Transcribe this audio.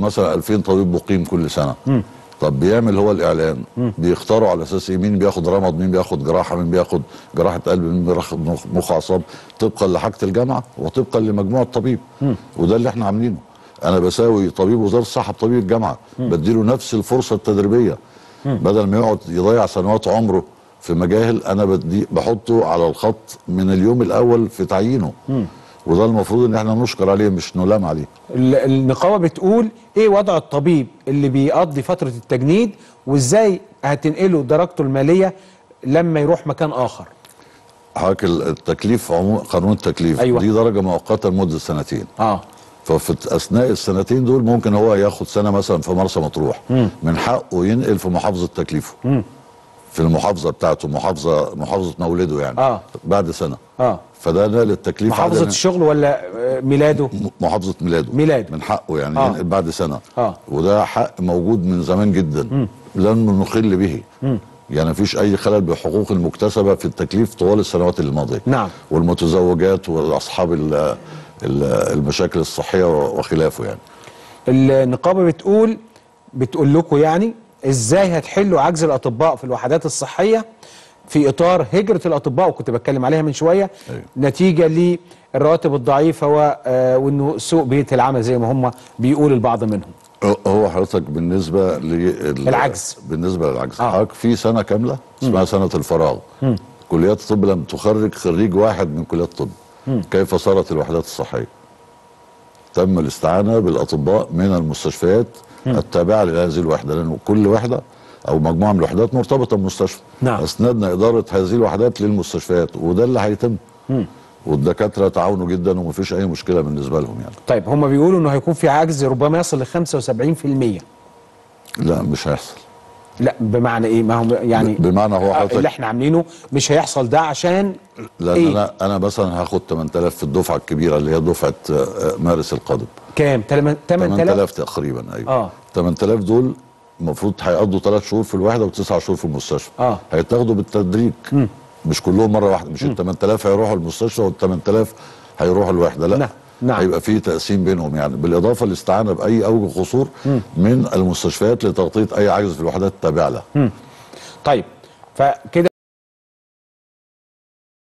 مثلا 2000 طبيب مقيم كل سنه طب بيعمل هو الاعلان بيختاروا على اساس ايه مين بياخد رمض مين بياخد جراحه مين بياخد جراحه قلب مين بياخد مخ- مخ اعصاب طبقا لحاجه الجامعه وطبقا لمجموع الطبيب وده اللي احنا عاملينه انا بساوي طبيب وزاره الصحه بطبيب الجامعه بديله نفس الفرصه التدريبيه بدل ما يقعد يضيع سنوات عمره في مجاهل انا بدي بحطه على الخط من اليوم الاول في تعيينه وده المفروض ان احنا نشكر عليه مش نلام عليه ال- النقابه بتقول ايه وضع الطبيب اللي بيقضي فتره التجنيد وازاي هتنقله درجته الماليه لما يروح مكان اخر حضرتك التكليف عمو... قانون التكليف أيوة. دي درجه مؤقته لمده سنتين اه ففي اثناء السنتين دول ممكن هو ياخد سنه مثلا في مرسى مطروح من حقه ينقل في محافظه تكليفه في المحافظه بتاعته محافظه محافظه مولده يعني آه. بعد سنه اه فده نقل التكليف محافظه عادة- الشغل ولا آه، ميلاده م- محافظه ميلاده ميلاده. من حقه يعني آه. ينقل بعد سنه آه. وده حق موجود من زمان جدا لن نخل به يعني مفيش اي خلل بحقوق المكتسبه في التكليف طوال السنوات الماضيه نعم. والمتزوجات واصحاب ال- ال- المشاكل الصحيه وخلافه يعني النقابه بتقول بتقول لكم يعني ازاي هتحلوا عجز الاطباء في الوحدات الصحيه في اطار هجره الاطباء وكنت بتكلم عليها من شويه أيوة. نتيجه للرواتب الضعيفه و- آه، وانه سوء بيئه العمل زي ما هم بيقول البعض منهم هو حضرتك بالنسبه لل- العجز. بالنسبه للعجز آه. حضرتك في سنه كامله اسمها سنه الفراغ كليات الطب لم تخرج خريج واحد من كليات الطب كيف صارت الوحدات الصحيه تم الاستعانه بالاطباء من المستشفيات التابعه لهذه الوحده لان كل وحده او مجموعه من الوحدات مرتبطه بمستشفى نعم. اسندنا اداره هذه الوحدات للمستشفيات وده اللي هيتم والدكاتره تعاونوا جدا ومفيش اي مشكله بالنسبه لهم يعني طيب هم بيقولوا انه هيكون في عجز ربما يصل ل 75% لا مش هيحصل لا بمعنى ايه ما هم يعني بمعنى هو آه، حضرتك اللي احنا عاملينه مش هيحصل ده عشان لان إيه؟ انا انا مثلا هاخد 8000 في الدفعه الكبيره اللي هي دفعه آه، آه، مارس القادم كام 8000 8000 تقريبا ايوه آه. 8000 دول المفروض هيقضوا ثلاث شهور في الوحده وتسع شهور في المستشفى آه. هيتاخدوا بالتدريج مش كلهم مره واحده مش ال 8000 هيروحوا المستشفى وال 8000 هيروحوا الوحده لا نعم. نعم. هيبقى في تقسيم بينهم يعني بالاضافه للاستعانه باي اوجه قصور من المستشفيات لتغطيه اي عجز في الوحدات التابعه لها طيب فكده